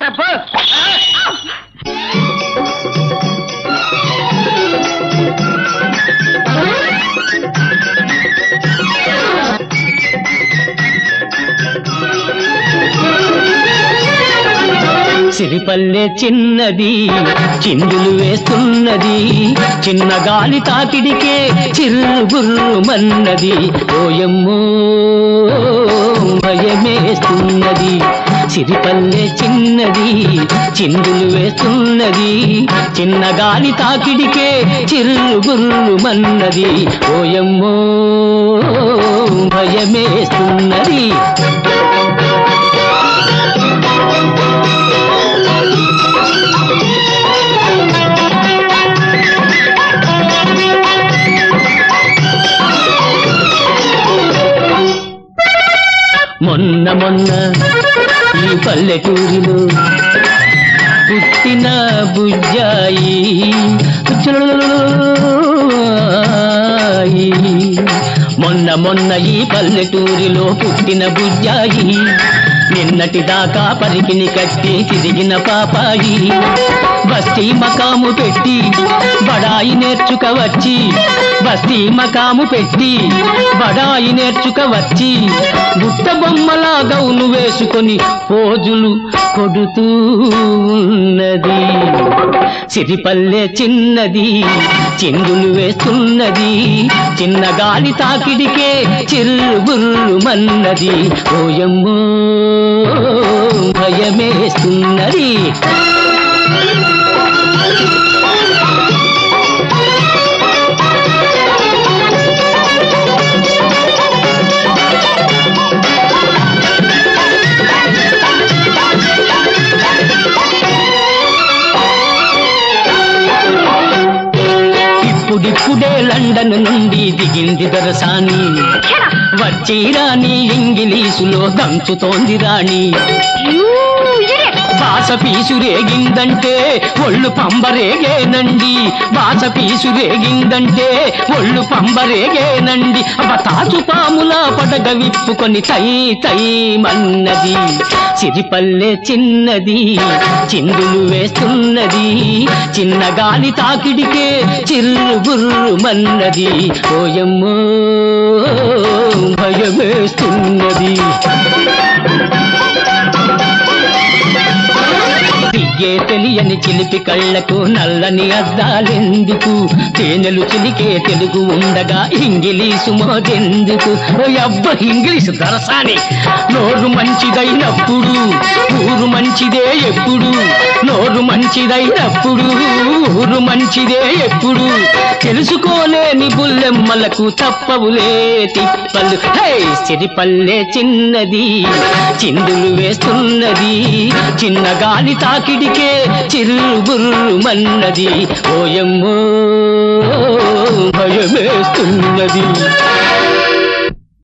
తప్పు సిరిపల్లె చిన్నది చిందులు వేస్తున్నది చిన్న గాలి తాకిడికే చిరుగుర్రుమన్నది ఓయమ్మో భయమేస్తున్నది సిరిపల్లె చిన్నది చిందులు వేస్తున్నది చిన్న గాలి తాకిడికే చిరుగుర్రుమన్నది ఓయమ్మో భయమేస్తున్నది మొన్న మొన్న ఈ పల్లెటూరిలో పుట్టిన బుజ్జాయి బుజ్జాయి. మొన్న మొన్న ఈ పల్లెటూరిలో పుట్టిన బుజ్జాయి నిన్నటి దాకా పరికిని కట్టి తిరిగిన పాపాయి బస్తీ మకాము పెట్టి బడాయి నేర్చుక వచ్చి బస్తీ మకాము పెట్టి బడాయి నేర్చుక వచ్చి బుట్ట బొమ్మల గౌను వేసుకొని పోజులు కొడుతూ ఉన్నది సిరిపల్లె చిన్నది చిందులు వేస్తున్నది చిన్న గాలి తాకిడికే చిరుగుర్రుమన్నది ఓయమ్మో భయమేస్తున్నది ఇప్పుడిప్పుడే లండన్ నుండి దిగింది దొరసాని వచ్చి రాణి ఇంగిలీసులో దంచుతోంది రాణి బాస పీసు రేగిందంటే ఒళ్ళు పంబరేగేనండి బాస పీసు రేగిందంటే ఒళ్ళు పంబరేగేనండి అబ్బ తాచు పాముల పడగ విప్పుకొని తై తై మన్నది సిరిపల్లె చిన్నది చిందులు వేస్తున్నది చిన్న గాలి తాకిడికే చిరుగుర్రు మన్నది ఓయమ్మో భయమేస్తున్నది సిగ్గే తెలియని చిలిపి కళ్ళకు నల్లని అద్దాలెందుకు తేనెలు చిలికే తెలుగు ఉండగా ఇంగిలీసు మోదెందుకు ఓ అబ్బ ఇంగ్లీషు దరసాని నోరు మంచిదైనప్పుడు ఊరు మంచిదే ఎప్పుడు నోరు మంచిదైనప్పుడు ఊరు మంచిదే ఎప్పుడు తెలుసుకోలేని బుల్లెమ్మలకు తప్పవులే తిప్పలు హే సిరిపల్లె చిన్నది చిందులు వేస్తున్నది చిన్న గాలి తాకిడికే చిరుగుర్రుమన్నది ఓయమ్మో భయమేస్తున్నది